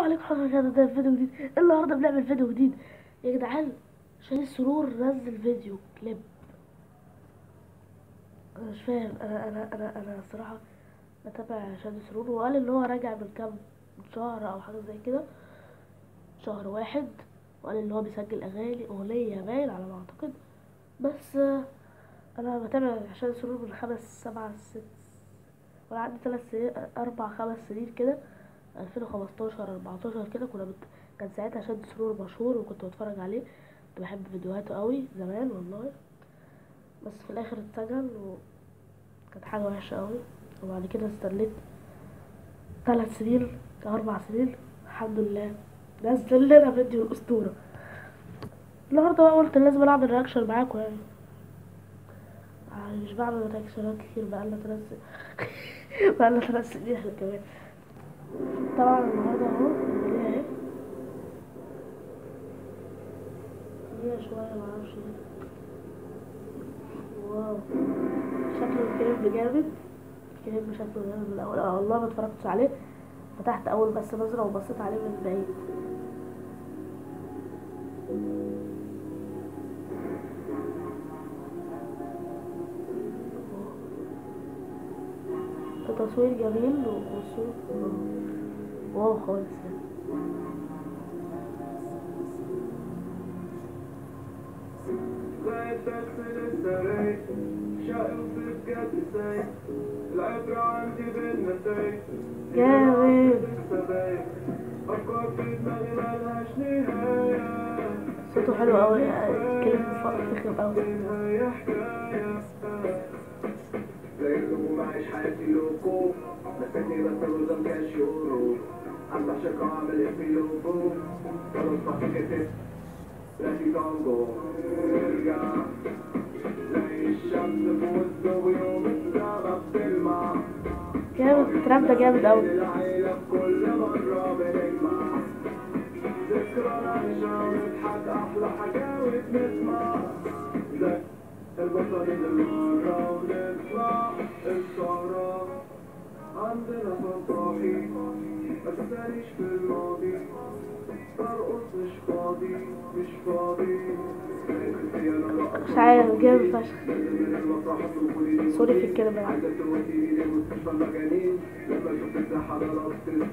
عليكم ورحمة الله ده فيديو جديد النهاردة بنعمل فيديو جديد يا جدعان شاهين السرور نزل فيديو كليب انا مش فاهم انا انا انا انا الصراحة بتابع شاهين السرور وقال ان هو راجع من كام شهر او حاجة زي كده شهر واحد وقال ان هو بيسجل اغاني اغنية باين على ما اعتقد بس آه، انا بتابع شاهين السرور من خمس سبع ست وانا عندي ثلاث سنين اربع خمس سنين كده 2015 14 كده كنا بت... كان ساعتها شد سرور مشهور وكنت بتفرج عليه كنت بحب فيديوهاته قوي زمان والله بس في الاخر اتسجن وكانت حاجه وحشه قوي وبعد كده استنيت ثلاث سنين أو اربع سنين الحمد لله نزل لنا فيديو الاسطوره النهارده بقى قلت لازم اعمل رياكشن معاكم يعني يعني مش بعمل رياكشنات كتير بقالنا ثلاث سنين بقالنا ثلاث سنين احنا كمان طبعا النهارده اهو ليها اهي ليها شوية معرفش ليه واو شكله الكريم جامد الكريم شكله جامد من الأول اه والله ما اتفرجتش عليه فتحت أول بس نظرة وبصيت عليه من بعيد تصوير جميل وصوت واو خالص يعني Glad back to the city شايف بجد ساي العبرة عندي بالنتاي جامد أفكار في دماغي ملهاش نهاية صوته حلو أوي الكلام فخم أوي نهاية حكاية زيكم معيش حياتي لوكو نسيتني بس الوزن كاش يورو أفتح شركة وأعمل اسمي لوكو خلاص ما كتبت لكن تانجو ارجع زي الشمس في وسط ويوم السما بتلمع جامد الكلام ده جامد أوي العيلة كل مرة بنجمع ذكرى نعيشها ونضحك أحلى حكاوي بنسمع زي البطل اللي مرة ونطلع السهرة عندنا فرحي بس ماليش في الماضي برقص مش فاضي مش فاضي مش عارف جامد فشخ من المسرح الطفولي سوري في الكلمة يعني. عايزك توديني لمستشفى المجانين لما شفت الساحة ضربت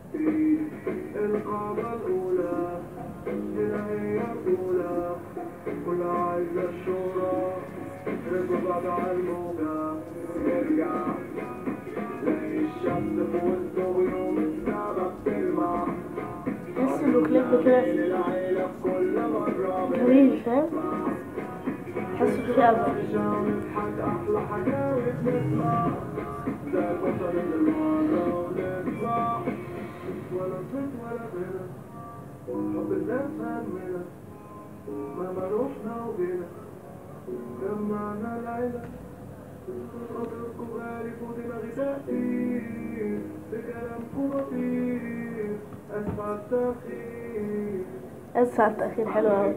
القاعدة الأولى هنا هي الأولى كلها عايزة الشهرة ركبوا بعض على الموجة نرجع زي الشمس في وسط غيوم السما بتلمع تحس إنه كليب كده العيلة في كل مرة جميل فاهم تحسه فيه أمل نضحك أحلى حكاوي بنسمع زي البطل اللي مرة ونطلع ولا صوت ولا غنى حب الناس همنا مهما روحنا وجينا جمعنا العيلة خاطركم غالي ودماغي تأثير بكلامكم لطيف أسف على التأخير أسف على التأخير حلو أوي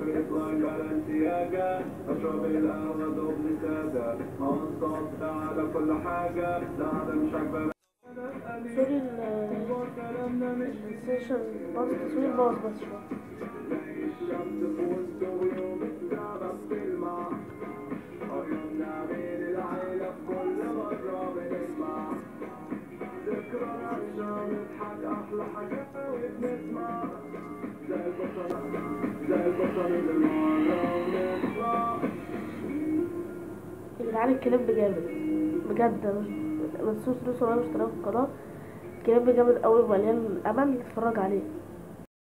اشرب القهوة دوبني سادة انصت على كل حاجة لا ده مش عاجبك سوري ال كلامنا مش السيشن باظ التصوير باظ بس شوية زي الشمس في وسط غيوم السما بتلمع عيوننا بين العيلة في كل مرة بنسمع ذكرى عايشة نضحك أحلى حكاوي بنسمع زي البطل زي البطل اللي مرة ونطلع يا جدعان الكليب جامد بجد مش منسوش تدوسوا لايك واشتراك في القناة الكليب جامد أوي ومليان أمل اتفرج عليه